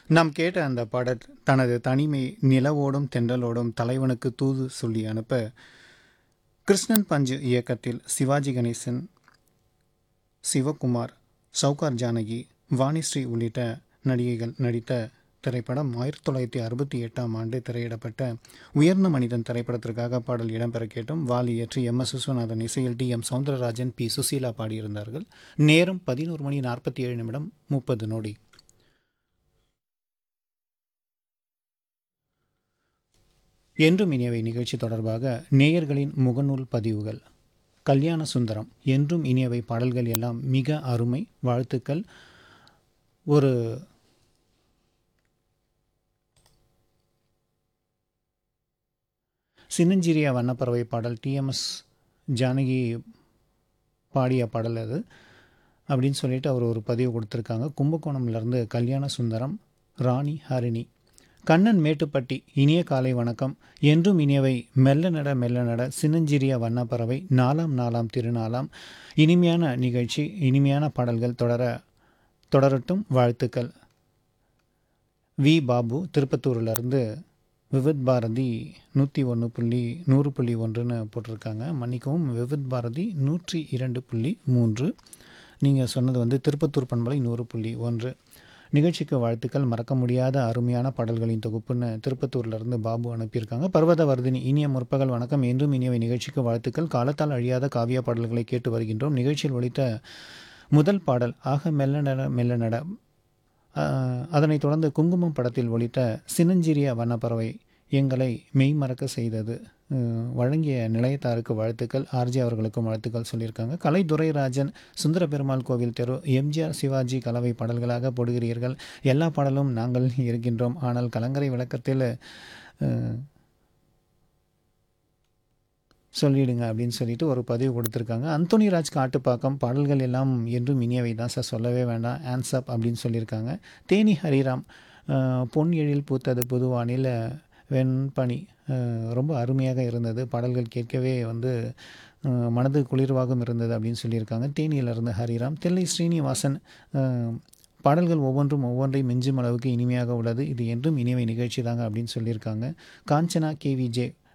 நாம் கேட்ட அந்த பாடல் தனது தனிமை நிலவோடும் தென்றலோடும் தலைவனுக்கு தூது சொல்லி அனுப்ப கிருஷ்ணன் பஞ்சு இயக்கத்தில் சிவாஜி கணேசன் சிவகுமார் சவுகார் ஜானகி வாணிஸ்ரீ உள்ளிட்ட நடிகைகள் நடித்த திரைப்படம் ஆயிரத்தி தொள்ளாயிரத்தி அறுபத்தி எட்டாம் ஆண்டு திரையிடப்பட்ட உயர்ந்த மனிதன் திரைப்படத்திற்காக பாடல் இடம்பெற கேட்டும் வாலி இயற்றி எம் எஸ் விஸ்வநாதன் இசையில் டி எம் சவுந்தரராஜன் பி சுசீலா பாடியிருந்தார்கள் நேரம் பதினோரு மணி நாற்பத்தி ஏழு நிமிடம் முப்பது நொடி என்றும் இனியவை நிகழ்ச்சி தொடர்பாக நேயர்களின் முகநூல் பதிவுகள் கல்யாண சுந்தரம் என்றும் இனியவை பாடல்கள் எல்லாம் மிக அருமை வாழ்த்துக்கள் ஒரு சின்னஞ்சிறிய வண்ணப்பறவை பாடல் டிஎம்எஸ் ஜானகி பாடிய பாடல் அது அப்படின்னு சொல்லிட்டு அவர் ஒரு பதிவு கொடுத்துருக்காங்க கும்பகோணம்லேருந்து கல்யாண சுந்தரம் ராணி ஹரிணி கண்ணன் மேட்டுப்பட்டி இனிய காலை வணக்கம் என்றும் இனியவை மெல்ல நட மெல்ல நட சின்னஞ்சிறிய வண்ணப்பறவை நாலாம் நாலாம் திருநாளாம் இனிமையான நிகழ்ச்சி இனிமையான பாடல்கள் தொடர தொடரட்டும் வாழ்த்துக்கள் வி பாபு திருப்பத்தூர்லேருந்து விவித் பாரதி நூற்றி ஒன்று புள்ளி நூறு புள்ளி ஒன்றுன்னு போட்டிருக்காங்க மன்னிக்கவும் விவித் பாரதி நூற்றி இரண்டு புள்ளி மூன்று நீங்கள் சொன்னது வந்து திருப்பத்தூர் பண்பலை நூறு புள்ளி ஒன்று நிகழ்ச்சிக்கு வாழ்த்துக்கள் மறக்க முடியாத அருமையான பாடல்களின் தொகுப்புன்னு திருப்பத்தூர்லேருந்து பாபு அனுப்பியிருக்காங்க பர்வத வர்தினி இனிய முற்பகல் வணக்கம் என்றும் இனியவை நிகழ்ச்சிக்கு வாழ்த்துக்கள் காலத்தால் அழியாத காவிய பாடல்களை கேட்டு வருகின்றோம் நிகழ்ச்சியில் ஒழித்த முதல் பாடல் ஆக மெல்ல நட மெல்ல நட அதனைத் தொடர்ந்து குங்குமம் படத்தில் ஒழித்த சின்னஞ்சிறிய வண்ணப்பறவை எங்களை மெய்மறக்க செய்தது வழங்கிய நிலையத்தாருக்கு வாழ்த்துக்கள் ஆர்ஜி அவர்களுக்கும் வாழ்த்துக்கள் சொல்லியிருக்காங்க கலை துரைராஜன் சுந்தர பெருமாள் கோவில் தெரு எம்ஜிஆர் சிவாஜி கலவை பாடல்களாக போடுகிறீர்கள் எல்லா பாடலும் நாங்கள் இருக்கின்றோம் ஆனால் கலங்கரை விளக்கத்தில் சொல்லிடுங்க அப்படின்னு சொல்லிட்டு ஒரு பதிவு கொடுத்துருக்காங்க அந்தோனி ராஜ் காட்டுப்பாக்கம் பாடல்கள் எல்லாம் என்றும் இனியவை தான் சார் சொல்லவே வேண்டாம் ஆன்சப் அப்படின்னு சொல்லியிருக்காங்க தேனி ஹரிராம் பொன் எழில் பூத்தது புதுவானில் வெண்பனி ரொம்ப அருமையாக இருந்தது பாடல்கள் கேட்கவே வந்து மனது குளிர்வாகவும் இருந்தது அப்படின்னு சொல்லியிருக்காங்க தேனியிலிருந்து ஹரிராம் தில்லை ஸ்ரீனிவாசன் பாடல்கள் ஒவ்வொன்றும் ஒவ்வொன்றையும் மிஞ்சும் அளவுக்கு இனிமையாக உள்ளது இது என்றும் இனிமை நிகழ்ச்சி தாங்க அப்படின்னு சொல்லியிருக்காங்க காஞ்சனா கேவிஜே